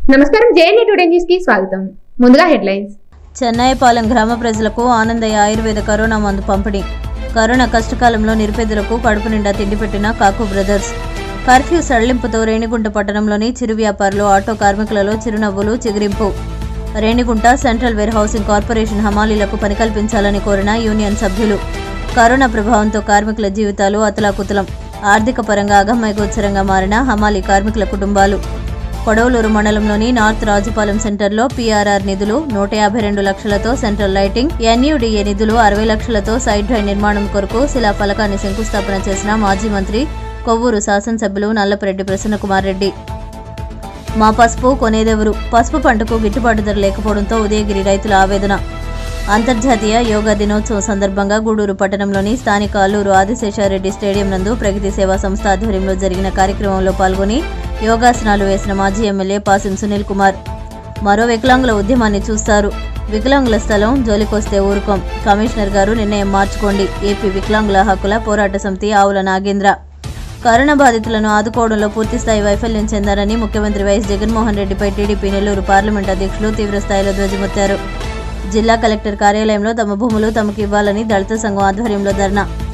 నమస్కారం JNA today news కి స్వాగతం ముందుగా హెడ్లైన్స్ చెన్నైపాలెం గ్రామ ప్రజలకు ఆనందయ్య ఆయుర్వేద కరోనా మందు పంపిణీ కరోనా కష్టకాలంలో నిరుపేదలకు కడుపు నిండా తిండి పెట్టిన కాకు బ్రదర్స్ కర్ఫ్యూ సడలింపుతో రేణిగుంట పట్టణంలోని చిరు వ్యాపారులు ఆటో కార్మికులలో చిరునవ్వులు చిగురింపు Renigunta central warehousing corporation హమాలీలకు పని కల్పించాలని కోరిన యూనియన్ సభ్యులు కరోనా ప్రభావంతో కార్మికుల జీవితాలు అతలాకుతలం ఆర్థిక పరంగా అగమ్యగోచరంగా మారిన హమాలీ కార్మికుల కుటుంబాలు కొడవలూరు మండలంలోని నార్త్ రాజుపాలెం సెంటర్లో పీఆర్ఆర్ నిధులు నూట యాభై రెండు లక్షలతో సెంట్రల్ లైటింగ్ ఎన్యూడీఏ నిధులు అరవై లక్షలతో సైడ్ డ్రైన్ నిర్మాణం కొరకు శిలా ఫలకాన్ని శంకుస్థాపన చేసిన మాజీ మంత్రి కొవ్వూరు శాసనసభ్యులు నల్లపరెడ్డి ప్రసన్నకుమార్ రెడ్డి మా పసుపు కొనేదెవరు పసుపు పంటకు గిట్టుబాటు ధర లేకపోవడంతో ఉదయగిరి రైతుల ఆవేదన అంతర్జాతీయ యోగా దినోత్సవం సందర్భంగా గూడూరు పట్టణంలోని స్థానిక అల్లూరు ఆదిశేషారెడ్డి స్టేడియం నందు ప్రగతి సేవా సంస్థ ఆధ్వర్యంలో జరిగిన కార్యక్రమంలో పాల్గొని యోగాసనాలు వేసిన మాజీ ఎమ్మెల్యే పాసిం సునీల్ కుమార్ మరో వికలాంగుల ఉద్యమాన్ని చూస్తారు వికలాంగుల స్థలం జోలికొస్తే ఊరుకోం కమిషనర్ గారు నిర్ణయం మార్చుకోండి ఏపీ వికలాంగుల హక్కుల పోరాట సమితి ఆవుల నాగేంద్ర కరోనా బాధితులను ఆదుకోవడంలో పూర్తిస్థాయి వైఫల్యం చెందారని ముఖ్యమంత్రి వైఎస్ జగన్మోహన్ రెడ్డిపై టీడీపీ నెల్లూరు పార్లమెంట్ అధ్యక్షులు తీవ్రస్థాయిలో ధ్వజమెత్తారు జిల్లా కలెక్టర్ కార్యాలయంలో తమ భూములు తమకు ఇవ్వాలని దళిత సంఘం ఆధ్వర్యంలో ధర్నా